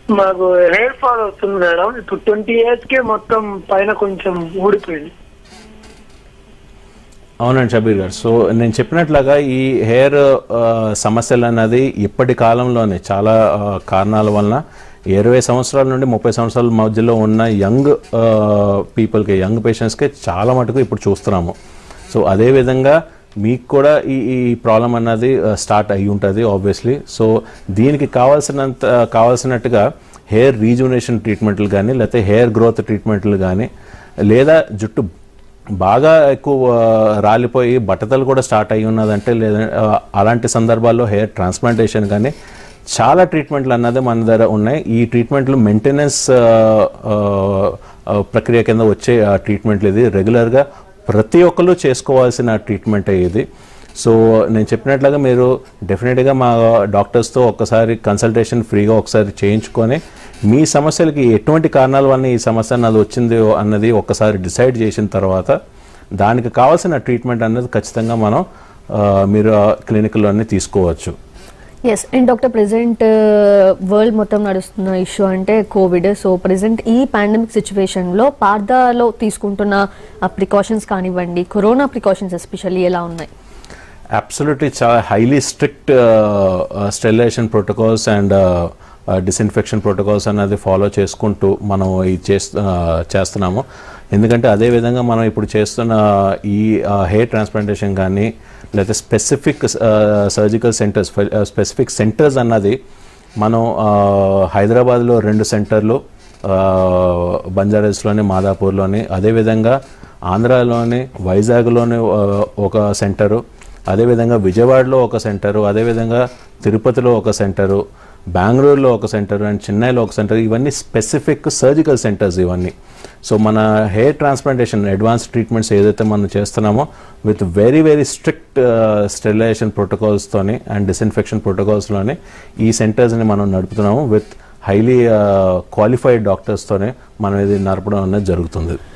మాకు hair fall వస్తుంది madam ఇప్పుడు ట్వంటీ ఇయర్స్ కి మొత్తం పైన కొంచెం ఊడిపోయింది అవునండి షబీర్ గారు సో నేను చెప్పినట్లుగా ఈ హెయిర్ సమస్యలు అన్నది ఇప్పటి కాలంలోనే చాలా ఆ, కారణాల వలన ఇరవై సంవత్సరాల నుండి ముప్పై సంవత్సరాల మధ్యలో ఉన్న యంగ్ పీపుల్కి యంగ్ పేషెంట్స్కి చాలా మటుకు ఇప్పుడు చూస్తున్నాము సో అదేవిధంగా మీకు కూడా ఈ ఈ ప్రాబ్లం అన్నది స్టార్ట్ అయి ఉంటుంది ఆబ్వియస్లీ సో దీనికి కావాల్సినంత కావాల్సినట్టుగా హెయిర్ రీజునేషన్ ట్రీట్మెంట్లు కానీ లేకపోతే హెయిర్ గ్రోత్ ట్రీట్మెంట్లు కానీ లేదా జుట్టు బాగా ఎక్కువ ఆ, రాలిపోయి బట్టతలు కూడా స్టార్ట్ అయి ఉన్నదంటే లేదా ఆ, అలాంటి సందర్భాల్లో హెయిర్ ట్రాన్స్ప్లాంటేషన్ కానీ చాలా ట్రీట్మెంట్లు అన్నది మన దగ్గర ఉన్నాయి ఈ ట్రీట్మెంట్లు మెయింటెనెన్స్ ప్రక్రియ కింద వచ్చే ఆ, ట్రీట్మెంట్లు ఇది రెగ్యులర్గా ప్రతి ఒక్కరు చేసుకోవాల్సిన ట్రీట్మెంట్ ఇది సో నేను చెప్పినట్లుగా మీరు డెఫినెట్గా మా డాక్టర్స్తో ఒక్కసారి కన్సల్టేషన్ ఫ్రీగా ఒకసారి చేయించుకొని మీ సమస్యలకి ఎటువంటి కారణాల వల్ల ఈ సమస్య అన్నది వచ్చింది అన్నది ఒక్కసారి డిసైడ్ చేసిన తర్వాత దానికి కావాల్సిన ట్రీట్మెంట్ అన్నది ఖచ్చితంగా మనం ఆ, మీరు క్లినిక్లోనే తీసుకోవచ్చు yes and doctor present world మొత్తం నడుస్తున్న ఇష్యూ అంటే కోవిడ్ సో ప్రెసెంట్ ఈ పాండమిక్ సిచ్యువేషన్లో పార్దాలో తీసుకుంటున్న ప్రికాషన్స్ కానివ్వండి కరోనా ప్రికాషన్స్ ఎస్పెషల్లీ ఎలా ఉన్నాయి అబ్సల్యూట్లీ చాలా highly strict sterilisation protocols and disinfection protocols అన్నది ఫాలో చేసుకుంటూ మనం ఇది చేస్తు ఆ, చేస్తున్నాము ఎందుకంటే అదే విధంగా మనం ఇప్పుడు చేస్తున్న ఈ హెయిర్ ట్రాన్స్ప్లాంటేషన్ కానీ లేకపోతే specific surgical centres specific centres అన్నది మనం ఆ, హైదరాబాద్లో రెండు సెంటర్లు ఆ, బంజారాస్లోని మాదాపూర్లోని అదేవిధంగా ఆంధ్రాలోని వైజాగ్లోని ఆ, ఒక సెంటరు అదేవిధంగా విజయవాడలో ఒక సెంటరు అదేవిధంగా తిరుపతిలో ఒక సెంటరు బెంగళూరులో ఒక సెంటర్ అండ్ చెన్నైలో ఒక సెంటర్ ఇవన్నీ స్పెసిఫిక్ సర్జికల్ సెంటర్స్ ఇవన్నీ సో మన హెయిర్ ట్రాన్స్ప్లాంటేషన్ అడ్వాన్స్ ట్రీట్మెంట్స్ ఏదైతే మనం చేస్తున్నామో with very very strict sterilisation ప్రోటోకాల్స్తోని అండ్ డిస్ఇన్ఫెక్షన్ ప్రోటోకాల్స్లోని ఈ సెంటర్స్ని మనం నడుపుతున్నాము విత్ హైలీ క్వాలిఫైడ్ డాక్టర్స్తోనే మనం ఇది నడపడం అనేది జరుగుతుంది